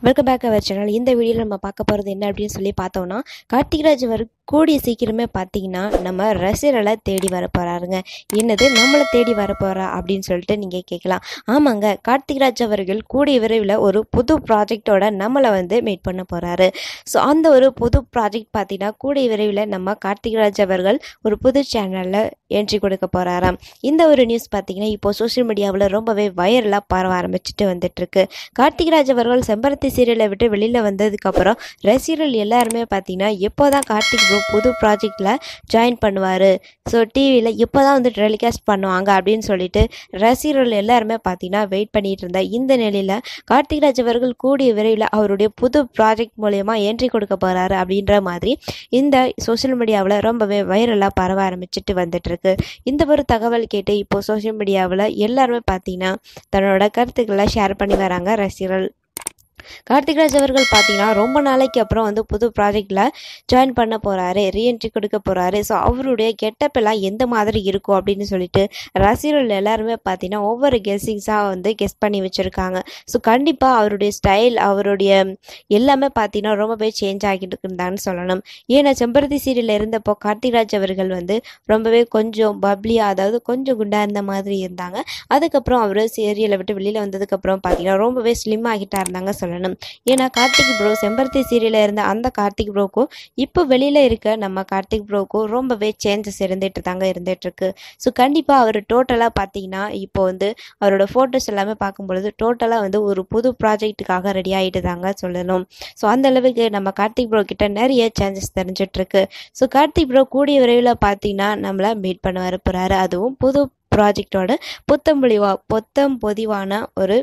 welcome back our channel இந்த வீடியோவில் நம்ம பார்க்க போகிறது என்ன அப்படின்னு சொல்லி பார்த்தோம்னா கார்த்திக்ராஜ் அவர் கூடிய சீக்கிரமே பார்த்தீங்கன்னா நம்ம ரசிகர்களை தேடி வர போகிறாருங்க என்னது நம்மளை தேடி வர போகிறா அப்படின்னு சொல்லிட்டு நீங்கள் கேட்கலாம் ஆமாங்க கார்த்திக்ராஜ் அவர்கள் கூடிய விரைவில் ஒரு புது ப்ராஜெக்டோட நம்மளை வந்து மீட் பண்ண போகிறாரு ஸோ அந்த ஒரு புது ப்ராஜெக்ட் பார்த்தீங்கன்னா கூடிய விரைவில் நம்ம கார்த்திக்ராஜ் அவர்கள் ஒரு புது சேனலில் என்ட்ரி கொடுக்க போகிறாராம் இந்த ஒரு நியூஸ் பார்த்தீங்கன்னா இப்போ சோஷியல் மீடியாவில் ரொம்பவே வைரலாக பரவ ஆரம்பிச்சுட்டு வந்துட்டுருக்கு கார்த்திக்ராஜ் அவர்கள் செம்பருத்தி சீரியலை விட்டு வெளியில் வந்ததுக்கப்புறம் ரசிகர்கள் எல்லாருமே பார்த்தீங்கன்னா எப்போ தான் கார்த்திக் ப்ரோ புது ப்ராஜெக்டில் ஜாயின் பண்ணுவார் ஸோ டிவியில் எப்போ தான் வந்து டெலிகாஸ்ட் பண்ணுவாங்க அப்படின்னு சொல்லிட்டு ரசிகர்கள் எல்லாருமே பார்த்தீங்கன்னா வெயிட் பண்ணிட்டு இருந்த இந்த நிலையில் கார்த்திக்ராஜ் அவர்கள் கூடிய விரைவில் அவருடைய புது ப்ராஜெக்ட் மூலயமா என்ட்ரி கொடுக்க போகிறாரு அப்படின்ற மாதிரி இந்த சோஷியல் மீடியாவில் ரொம்பவே வைரலாக பரவ ஆரம்பிச்சிட்டு வந்துட்டு இருக்கு இந்த ஒரு தகவல் கேட்டு இப்போ சோஷியல் மீடியாவில் எல்லாருமே பார்த்தீங்கன்னா தன்னோட கருத்துக்களை ஷேர் பண்ணி வராங்க ரசிகர்கள் கார்த்திக்ராஜ் அவர்கள் பார்த்தீங்கன்னா ரொம்ப நாளைக்கு அப்புறம் வந்து புது ப்ராஜெக்டில் ஜாயின் பண்ண போகிறாரு ரீஎன்ட்ரி கொடுக்க போகிறாரு ஸோ அவருடைய கெட்டப் எல்லாம் எந்த மாதிரி இருக்கும் அப்படின்னு சொல்லிட்டு ரசிகர்கள் எல்லாருமே பார்த்தீங்கன்னா ஒவ்வொரு கெஸ்ஸிங்ஸாக வந்து கெஸ் பண்ணி வச்சுருக்காங்க ஸோ கண்டிப்பாக அவருடைய ஸ்டைல் அவருடைய எல்லாமே பார்த்தீங்கன்னா ரொம்பவே சேஞ்ச் ஆகிட்டு இருந்தான்னு சொல்லணும் ஏன்னா செம்பருத்தி சீரியலில் இருந்தப்போ கார்த்திக்ராஜ் அவர்கள் வந்து ரொம்பவே கொஞ்சம் பப்ளியாக அதாவது கொஞ்சம் குண்டா இருந்த மாதிரி இருந்தாங்க அதுக்கப்புறம் அவர் சீரியலை விட்டு வெளியில் வந்ததுக்கப்புறம் பார்த்தீங்கன்னா ரொம்பவே ஸ்லிம் ஆகிட்டா இருந்தாங்க சொல்லணும் ஏன்னா கார்த்திக் ப்ரோ செம்பருத்தி சீரியலில் இருந்த அந்த கார்த்திக் ப்ரோக்கும் இப்போ வெளியில் இருக்க நம்ம கார்த்திக் ப்ரோக்கும் ரொம்பவே சேஞ்சஸ் இருந்துட்டு தாங்க இருந்துட்டு இருக்கு ஸோ கண்டிப்பாக அவர் டோட்டலாக பார்த்தீங்கன்னா இப்போ வந்து அவரோட ஃபோட்டோஸ் எல்லாமே பார்க்கும்பொழுது டோட்டலாக வந்து ஒரு புது ப்ராஜெக்ட்டுக்காக ரெடி ஆகிட்டு தாங்க சொல்லணும் ஸோ அந்த அளவுக்கு நம்ம கார்த்திக் ப்ரோ கிட்ட நிறைய சேஞ்சஸ் தெரிஞ்சிட்டு இருக்கு ஸோ கார்த்திக் ப்ரோ கூடிய விரைவில் பார்த்தீங்கன்னா நம்மளை மீட் பண்ண வர போகிறாரு அதுவும் புது ப்ராஜெக்டோட புத்தம் பொலிவா புத்தம் பொதிவான ஒரு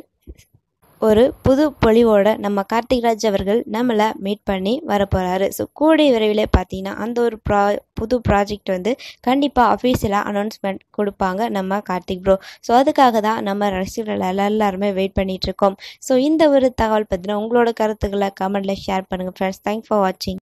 ஒரு புது பொலிவோட நம்ம கார்த்திக்ராஜ் அவர்கள் நம்மளை மீட் பண்ணி வரப்போகிறாரு ஸோ கூடிய விரைவில் பார்த்தீங்கன்னா அந்த ஒரு ப்ரா புது ப்ராஜெக்ட் வந்து கண்டிப்பாக அஃபீஷியலாக அனௌன்ஸ்மெண்ட் கொடுப்பாங்க நம்ம கார்த்திக் ப்ரோ ஸோ அதுக்காக தான் நம்ம ரசிகர்கள் எல்லாருமே வெயிட் பண்ணிட்டு இருக்கோம் ஸோ இந்த ஒரு தகவல் பற்றின உங்களோட கருத்துக்களை கமெண்ட்டில் ஷேர் பண்ணுங்கள் ஃப்ரெண்ட்ஸ் தேங்க்ஸ் ஃபார் வாட்சிங்